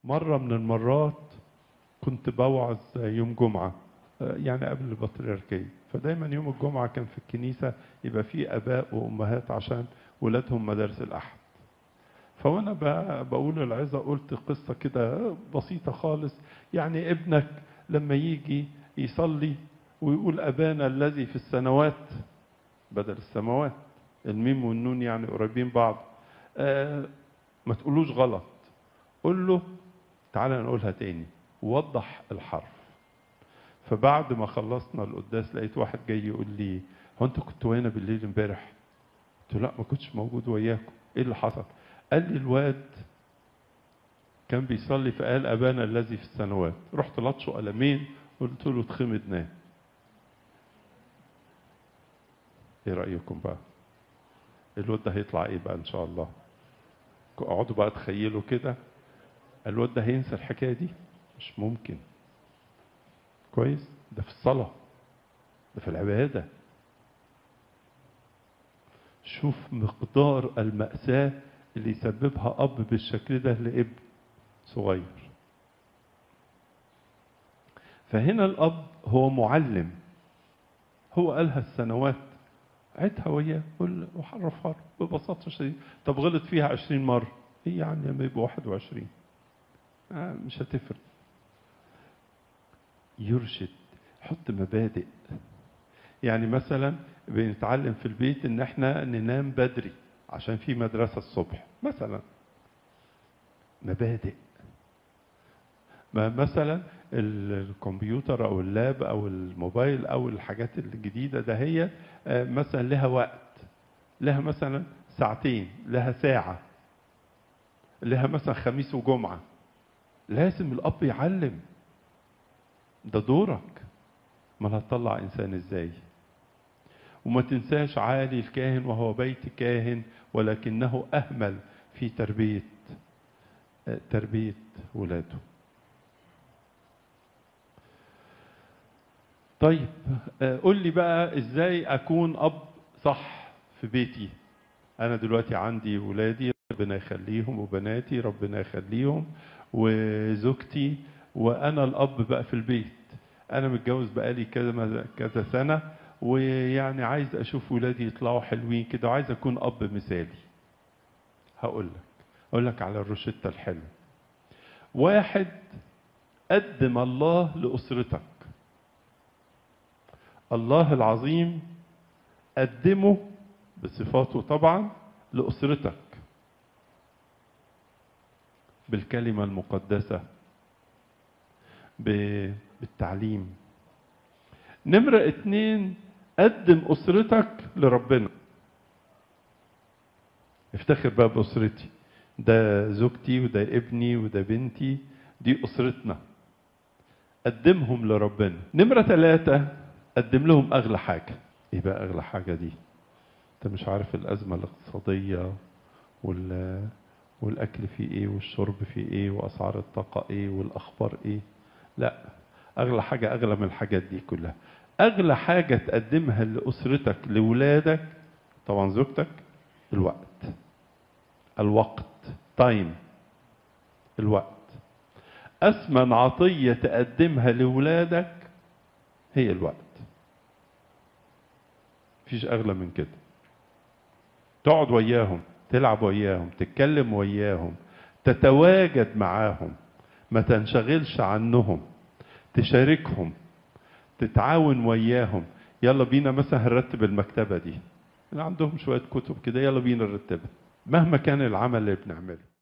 مرة من المرات كنت بوعظ يوم جمعة يعني قبل البطريركية فدايما يوم الجمعة كان في الكنيسة يبقى فيه آباء وأمهات عشان ولادهم مدارس الأحد فوانا بقول العظة قلت قصة كده بسيطة خالص يعني ابنك لما يجي يصلي ويقول أبانا الذي في السنوات بدل السماوات الميم والنون يعني قريبين بعض آه ما تقولوش غلط قول له تعالى نقولها تاني وضح الحرف فبعد ما خلصنا القداس لقيت واحد جاي يقول لي هو انت كنت هنا بالليل امبارح قلت له لا ما كنتش موجود وياكم ايه اللي حصل قال لي الواد كان بيصلي فقال ابانا الذي في السنوات رحت لطشه قلمين قلت له اتخمد نام ايه رايكم بقى الواد ده هيطلع ايه بقى ان شاء الله اقعدوا بقى تخيلوا كده الواد ده هينسى الحكايه دي مش ممكن كويس ده في الصلاه ده في العباده شوف مقدار المأساة اللي يسببها أب بالشكل ده لابن صغير فهنا الأب هو معلم هو قالها السنوات عدها وياه قول وحرفها ببساطة شديدة طب غلط فيها عشرين مرة ايه يعني لما يبقى واحد وعشرين آه مش هتفرق يرشد حط مبادئ يعني مثلا بنتعلم في البيت ان احنا ننام بدري عشان في مدرسة الصبح مثلا مبادئ ما مثلا الكمبيوتر او اللاب او الموبايل او الحاجات الجديدة ده هي مثلا لها وقت لها مثلا ساعتين لها ساعة لها مثلا خميس وجمعة لازم الأب يعلم ده دورك ما هتطلع إنسان إزاي وما تنساش عالي الكاهن وهو بيت كاهن ولكنه أهمل في تربية تربية ولاده طيب قول لي بقى ازاي اكون اب صح في بيتي انا دلوقتي عندي ولادي ربنا يخليهم وبناتي ربنا يخليهم وزوجتي وانا الاب بقى في البيت انا متجوز بقالي كذا كذا سنه ويعني عايز اشوف ولادي يطلعوا حلوين كده وعايز اكون اب مثالي هقول لك اقول لك على الروشته الحلوه واحد قدم الله لاسرتك الله العظيم قدمه بصفاته طبعا لاسرتك بالكلمه المقدسه بالتعليم نمرة اتنين قدم أسرتك لربنا افتخر بقى بأسرتي ده زوجتي وده ابني وده بنتي دي أسرتنا قدمهم لربنا نمرة ثلاثة قدم لهم أغلى حاجة إيه بقى أغلى حاجة دي أنت مش عارف الأزمة الاقتصادية وال والأكل فيه إيه والشرب فيه إيه وأسعار الطاقة إيه والأخبار إيه لا أغلى حاجة أغلى من الحاجات دي كلها أغلى حاجة تقدمها لأسرتك لولادك طبعا زوجتك الوقت الوقت تايم الوقت أثمن عطية تقدمها لولادك هي الوقت مفيش أغلى من كده تقعد وياهم تلعب وياهم تتكلم وياهم تتواجد معاهم ما تنشغلش عنهم تشاركهم تتعاون وياهم يلا بينا مثلا هنرتب المكتبة دي عندهم شوية كتب كده يلا بينا نرتبها مهما كان العمل اللي بنعمله